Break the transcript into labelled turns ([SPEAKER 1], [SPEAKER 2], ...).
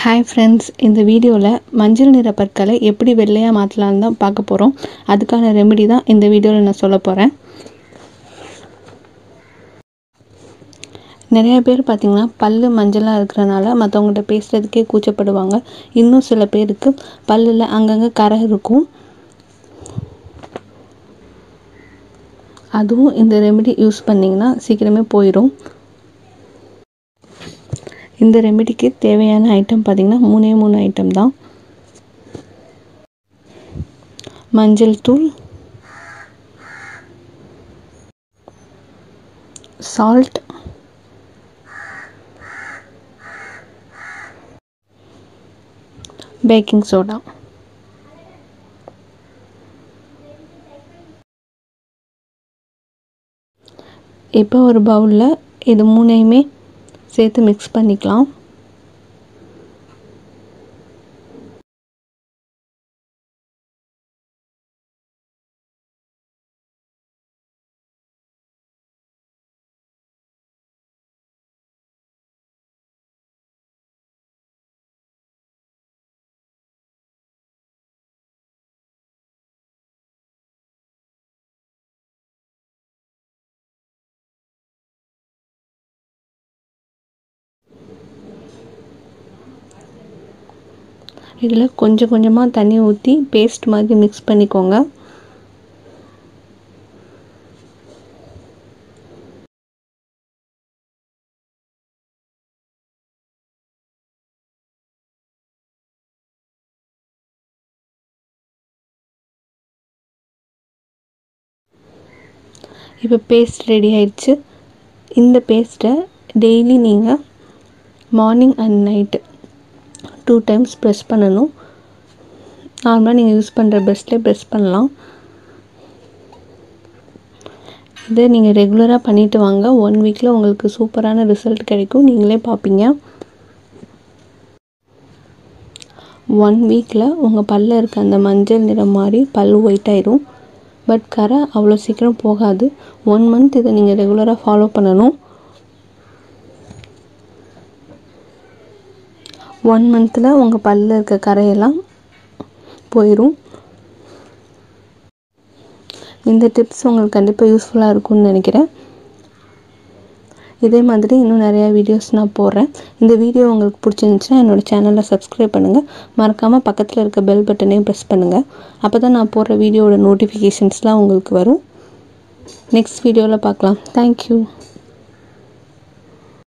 [SPEAKER 1] hi friends இந்த வீடியோவில் மஞ்சள் நிற பற்களை எப்படி வெள்ளையாக மாற்றலான்னு தான் பார்க்க போகிறோம் அதுக்கான ரெமெடி தான் இந்த வீடியோவில் நான் சொல்ல போகிறேன் நிறைய பேர் பார்த்திங்கன்னா பல்லு மஞ்சளாக இருக்கிறனால மற்றவங்கள்ட்ட பேசுகிறதுக்கே கூச்சப்படுவாங்க இன்னும் சில பேருக்கு பல்லில் அங்கங்கே கரை இருக்கும் அதுவும் இந்த ரெமெடி யூஸ் பண்ணிங்கன்னா சீக்கிரமே போயிடும் இந்த ரெமெடிக்கு தேவையான ஐட்டம் பார்த்திங்கன்னா மூணே மூணு ஐட்டம் தான் மஞ்சள் தூள் சால்ட் பேக்கிங் சோடா இப்போ ஒரு பவுலில் இது மூணையுமே சேர்த்து மிக்ஸ் பண்ணிக்கலாம் இதில் கொஞ்சம் கொஞ்சமாக தண்ணி ஊற்றி பேஸ்ட் மாதிரி மிக்ஸ் பண்ணிக்கோங்க இப்போ பேஸ்ட் ரெடி ஆயிடுச்சு இந்த பேஸ்ட்டை டெய்லி நீங்கள் morning and night two times brush பண்ணணும் நார்மலாக நீங்கள் யூஸ் பண்ணுற ப்ரெஷ்லேயே ப்ரெஸ் பண்ணலாம் இதை நீங்கள் ரெகுலராக பண்ணிவிட்டு வாங்க ஒன் வீக்கில் உங்களுக்கு சூப்பரான ரிசல்ட் கிடைக்கும் நீங்களே பார்ப்பீங்க ஒன் வீக்கில் உங்கள் பல்லில் இருக்க அந்த மஞ்சள் நிறம் மாதிரி பல் ஒயிட் ஆயிரும் பட் கரை அவ்வளோ சீக்கிரம் போகாது ஒன் மந்த் இதை நீங்கள் ரெகுலராக ஃபாலோ பண்ணணும் ஒன் மந்தில் உங்கள் பல்லில் இருக்க கரையெல்லாம் போயிடும் இந்த டிப்ஸ் உங்களுக்கு கண்டிப்பாக யூஸ்ஃபுல்லாக இருக்கும்னு நினைக்கிறேன் இதே மாதிரி இன்னும் நிறையா வீடியோஸ் நான் போடுறேன் இந்த வீடியோ உங்களுக்கு பிடிச்சிருந்துச்சுன்னா என்னோடய சேனலை சப்ஸ்கிரைப் பண்ணுங்கள் மறக்காமல் பக்கத்தில் இருக்க பெல் பட்டனையும் ப்ரெஸ் பண்ணுங்கள் அப்போ தான் நான் போடுற வீடியோவோட நோட்டிஃபிகேஷன்ஸ்லாம் உங்களுக்கு வரும் நெக்ஸ்ட் வீடியோவில் பார்க்கலாம் தேங்க்யூ